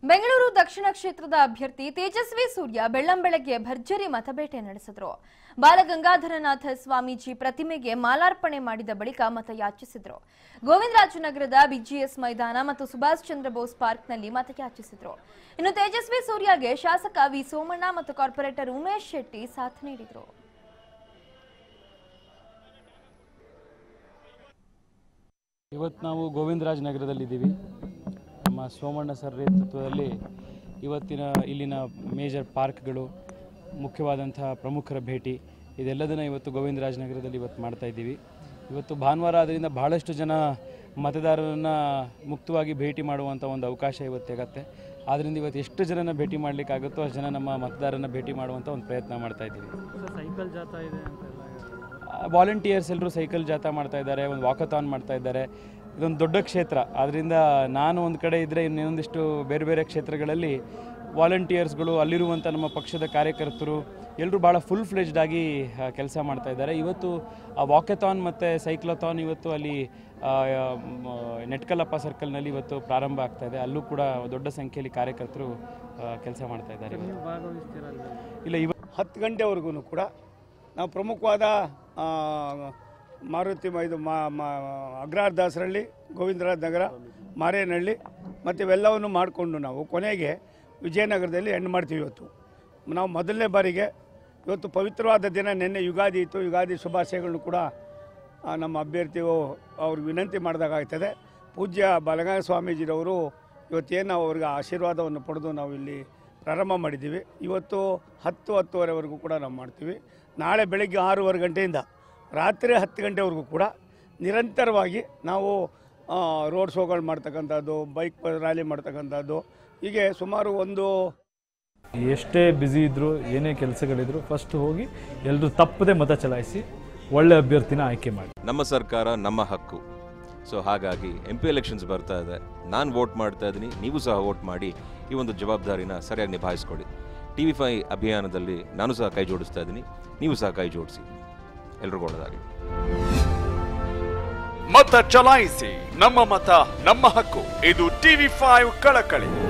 ಬೆಂಗಳೂರು ದಕ್ಷಿಣ ಕ್ಷೇತ್ರದ ಅಭ್ಯರ್ಥಿ ತೇಜಸ್ವಿ ಸೂರ್ಯ ಬೆಳ್ಳಂಬೆಳಗ್ಗೆ ಭರ್ಜರಿ ಮತಬೇಟೆ ನಡೆಸಿದ್ರು ಬಾಲಗಂಗಾಧರನಾಥ ಸ್ವಾಮೀಜಿ ಪ್ರತಿಮೆಗೆ ಮಾಲಾರ್ಪಣೆ ಮಾಡಿದ ಬಳಿಕ ಮತ ಯಾಚಿಸಿದ್ರು ಗೋವಿಂದರಾಜನಗರದ ಬಿಜಿಎಸ್ ಮೈದಾನ ಮತ್ತು ಸುಭಾಷ್ ಚಂದ್ರ ಬೋಸ್ ಪಾರ್ಕ್ನಲ್ಲಿ ಮತ ಯಾಚಿಸಿದ್ರು ಇನ್ನು ತೇಜಸ್ವಿ ಸೂರ್ಯಗೆ ಶಾಸಕ ವಿ ಸೋಮಣ್ಣ ಮತ್ತು ಕಾರ್ಪೊರೇಟರ್ ಉಮೇಶ್ ಶೆಟ್ಟಿ ಸಾಥ್ ನೀಡಿದ್ರು ಇವತ್ತು ನಾವು ಗೋವಿಂದರಾಜ್ ನಗರದಲ್ಲಿದ್ದೀವಿ ನಮ್ಮ ಸೋಮಣ್ಣ ಸರ್ ನೇತೃತ್ವದಲ್ಲಿ ಇವತ್ತಿನ ಇಲ್ಲಿನ ಮೇಜರ್ ಪಾರ್ಕ್ಗಳು ಮುಖ್ಯವಾದಂತಹ ಪ್ರಮುಖರ ಭೇಟಿ ಇದೆಲ್ಲದನ್ನು ಇವತ್ತು ಗೋವಿಂದರಾಜ್ ನಗರದಲ್ಲಿ ಇವತ್ತು ಮಾಡ್ತಾ ಇದ್ದೀವಿ ಇವತ್ತು ಭಾನುವಾರ ಆದ್ದರಿಂದ ಬಹಳಷ್ಟು ಜನ ಮತದಾರರನ್ನು ಮುಕ್ತವಾಗಿ ಭೇಟಿ ಮಾಡುವಂಥ ಒಂದು ಅವಕಾಶ ಇವತ್ತು ಸಿಗತ್ತೆ ಆದ್ದರಿಂದ ಇವತ್ತು ಎಷ್ಟು ಜನನ ಭೇಟಿ ಮಾಡಲಿಕ್ಕಾಗುತ್ತೋ ಅಷ್ಟು ಜನ ನಮ್ಮ ಮತದಾರರನ್ನ ಭೇಟಿ ಮಾಡುವಂಥ ಒಂದು ಪ್ರಯತ್ನ ಮಾಡ್ತಾ ಇದ್ದೀವಿ ಸೈಕಲ್ ಜಾಥಾ ಇದೆ ಅಂತ ಎಲ್ಲ ವಾಲಂಟಿಯರ್ಸ್ ಎಲ್ಲರೂ ಸೈಕಲ್ ಜಾಥಾ ಮಾಡ್ತಾ ಇದ್ದಾರೆ ಒಂದು ವಾಕಥಾನ್ ಮಾಡ್ತಾ ಇದ್ದಾರೆ ಇದೊಂದು ದೊಡ್ಡ ಕ್ಷೇತ್ರ ಆದ್ದರಿಂದ ನಾನು ಒಂದು ಕಡೆ ಇದ್ದರೆ ಇನ್ನೊಂದಿಷ್ಟು ಬೇರೆ ಬೇರೆ ಕ್ಷೇತ್ರಗಳಲ್ಲಿ ವಾಲಂಟಿಯರ್ಸ್ಗಳು ಅಲ್ಲಿರುವಂಥ ನಮ್ಮ ಪಕ್ಷದ ಕಾರ್ಯಕರ್ತರು ಎಲ್ಲರೂ ಭಾಳ ಫುಲ್ ಫ್ಲೆಜ್ಡ್ ಆಗಿ ಕೆಲಸ ಮಾಡ್ತಾ ಇದ್ದಾರೆ ಇವತ್ತು ಆ ವಾಕಥಾನ್ ಮತ್ತು ಸೈಕ್ಲಥಾನ್ ಇವತ್ತು ಅಲ್ಲಿ ಆ, ಮ್, ನೆಟ್ಕಲ್ಲಪ್ಪ ಸರ್ಕಲ್ನಲ್ಲಿ ಇವತ್ತು ಪ್ರಾರಂಭ ಆಗ್ತಾ ಇದೆ ಅಲ್ಲೂ ಕೂಡ ದೊಡ್ಡ ಸಂಖ್ಯೆಯಲ್ಲಿ ಕಾರ್ಯಕರ್ತರು ಕೆಲಸ ಮಾಡ್ತಾ ಇದ್ದಾರೆ ನೀವು ಭಾಗವಹಿಸ್ತೀರಾ ಅಲ್ಲಿ ಇಲ್ಲ ಇವ ಹತ್ತು ಗಂಟೆವರೆಗೂ ಕೂಡ ನಾವು ಪ್ರಮುಖವಾದ ಆ, ಮಾರುತಿ ಮ- ಇದು ಮಾ ಮಾ ಅಗ್ರಹಾರ ದಾಸರಳ್ಳಿ ಗೋವಿಂದರಾಜ್ ನಗರ ಮಾರೇನಹಳ್ಳಿ ಮತ್ತು ಇವೆಲ್ಲವನ್ನು ಮಾಡಿಕೊಂಡು ನಾವು ಕೊನೆಗೆ ವಿಜಯನಗರದಲ್ಲಿ ಎಂಡ್ ಮಾಡ್ತೀವಿ ಇವತ್ತು ನಾವು ಮೊದಲನೇ ಬಾರಿಗೆ ಇವತ್ತು ಪವಿತ್ರವಾದ ದಿನ ನಿನ್ನೆ ಯುಗಾದಿ ಇತ್ತು ಯುಗಾದಿ ಶುಭಾಶಯಗಳನ್ನು ಕೂಡ ಆ, ನಮ್ಮ ಅಭ್ಯರ್ಥಿಯು ಅವ್ರಿಗೆ ವಿನಂತಿ ಮಾಡಿದಾಗಾಗ್ತದೆ ಪೂಜ್ಯ ಬಲಗಾಯ ಸ್ವಾಮೀಜಿರವರು ಇವತ್ತೇನು ನಾವು ಅವ್ರಿಗೆ ಆಶೀರ್ವಾದವನ್ನು ಪಡೆದು ನಾವು ಇಲ್ಲಿ ಪ್ರಾರಂಭ ಮಾಡಿದ್ದೀವಿ ಇವತ್ತು ಹತ್ತು ಹತ್ತುವರೆವರೆಗೂ ಕೂಡ ನಾವು ಮಾಡ್ತೀವಿ ನಾಳೆ ಬೆಳಗ್ಗೆ ಆರೂವರೆ ಗಂಟೆಯಿಂದ ರಾತ್ರಿ ಹತ್ತು ಗಂಟೆವರೆಗೂ ಕೂಡ ನಿರಂತರವಾಗಿ ನಾವು ಆ, ರೋಡ್ ಶೋಗಳು ಮಾಡ್ತಕ್ಕಂಥದ್ದು ಬೈಕ್ ರ್ಯಾಲಿ ಮಾಡ್ತಕ್ಕಂಥದ್ದು ಹೀಗೆ ಸುಮಾರು ಒಂದು ಎಷ್ಟೇ ಬ್ಯುಸಿ ಇದ್ದರೂ ಏನೇ ಕೆಲಸಗಳಿದ್ರು ಫಸ್ಟ್ ಹೋಗಿ ಎಲ್ಲರೂ ತಪ್ಪದೆ ಮತ ಚಲಾಯಿಸಿ ಒಳ್ಳೆ ಅಭ್ಯರ್ಥಿನ ಆಯ್ಕೆ ಮಾಡಿ ನಮ್ಮ ಸರ್ಕಾರ ನಮ್ಮ ಹಕ್ಕು ಸೊ ಹಾಗಾಗಿ ಎಂ ಪಿ ಎಲೆಕ್ಷನ್ಸ್ ಬರ್ತಾ ಇದೆ ನಾನು ವೋಟ್ ಮಾಡ್ತಾ ಇದ್ದೀನಿ ನೀವು ಸಹ ವೋಟ್ ಮಾಡಿ ಈ ಒಂದು ಜವಾಬ್ದಾರಿನ ಸರಿಯಾಗಿ ನಿಭಾಯಿಸ್ಕೊಡಿ ಟಿ ವಿ ಫೈ ಅಭಿಯಾನದಲ್ಲಿ ನಾನು ಸಹ ಕೈ ಜೋಡಿಸ್ತಾ ಇದ್ದೀನಿ ನೀವು ಸಹ ಕೈ ಜೋಡಿಸಿ ಎಲ್ರಿಗೂ ಒಳ್ಳೆಯದಾಗಲಿ ಮತ ಚಲಾಯಿಸಿ ನಮ್ಮ ಮತ ನಮ್ಮ ಹಕ್ಕು ಇದು ಟಿವಿ ಫೈವ್ ಕಳಕಳಿ